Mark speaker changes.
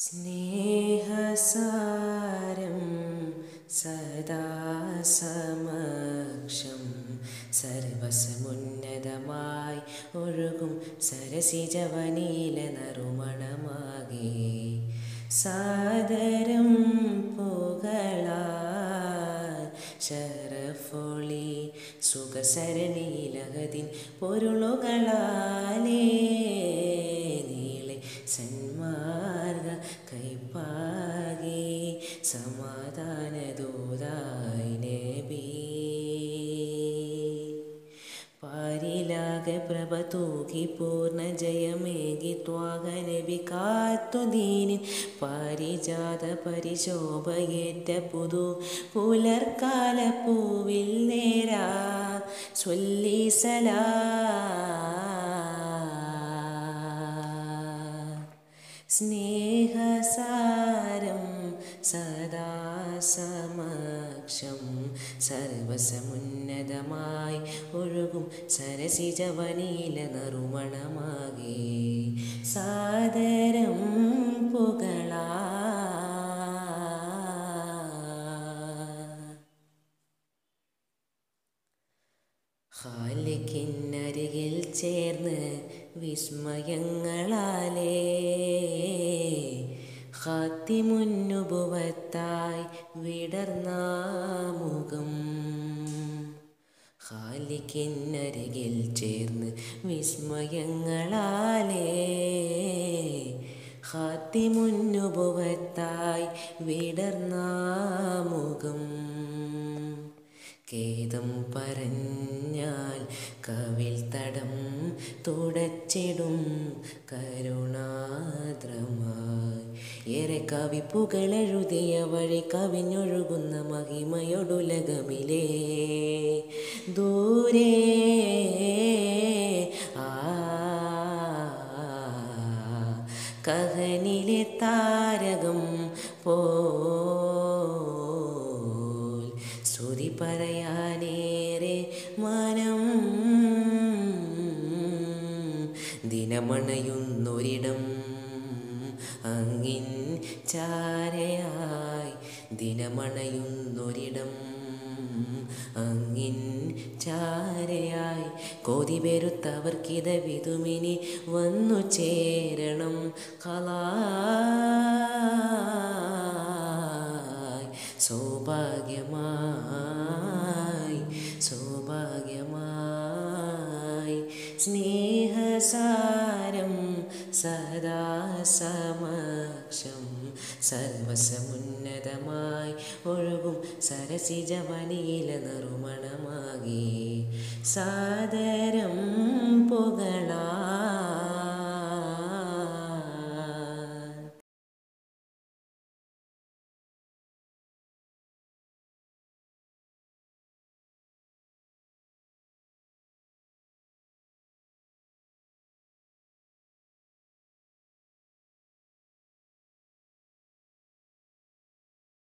Speaker 1: സ്നേഹസാരം സദാ സമക്ഷം സർവസമുന്നതമായി ഒഴുകും സരസിജവനീല നറുമണമാകെ സാദരം പുകളാൽ ശരഫൊളി സുഖസരണിയിലകതിൻ പൊരുളുകളാലേ നീളെ സന്മാർഗ കൈപ്പാകെ സമാധാനദൂതായി നബി പാരിലാകെ പ്രഭ തൂകി പൂർണ്ണ ജയമേകി ത്വാഗനബി കാത്തുദീനിൻ പാരിജാത പരിശോഭയേറ്റ പുതു പുലർക്കാല പൂവിൽ നേരാ സ്വല്ലി സലാ സ്നേഹസാരം സദാ സമക്ഷം സർവസമുന്നതമായി ഒഴുകും സരസിജവനീല നറുമണമാകെ സാദരം പുകളാ ഖാലിക്കിനരികിൽ ചേർന്ന് വിസ്മയങ്ങളാലേ ഹാത്തിമുന്നുപുവത്തായി വിടർന്ന മുഖം ഖാലിക്കിനരികിൽ ചേർന്ന് വിസ്മയങ്ങളാലേ ഹാത്തിമുന്നുപുവത്തായി വിടർന്ന മുഖം ഖേദം പറഞ്ഞാൽ കവിൽ തടം തുടച്ചിടും കരുണാദ്രമായി ഏറെ കവിപ്പുകളെഴുതിയ വഴി കവിഞ്ഞൊഴുകുന്ന മഹിമയൊടുലകമിലേ ദൂരെ ആ കഹനിലെ താരകം പോൽ സ്തുതി പറയാനേറെ മനം ദിനമണയുന്നൊരിടം അങ്ങിൻ ചാരയായി ദിനമണയുന്നൊരിടം അങ്ങിൻ ചാരയായി കോതി പെരുത്തവർക്കിത വിതുമിനി വന്നു ചേരണം കലായി സൗഭാഗ്യമായി സൗഭാഗ്യമായി സ്നേഹസാരം സദാ സമക്ഷം സർവസമുന്നതമായി ഒഴുകും സരസിജവനീല നറുമണമാകെ സാദരം പുകളാ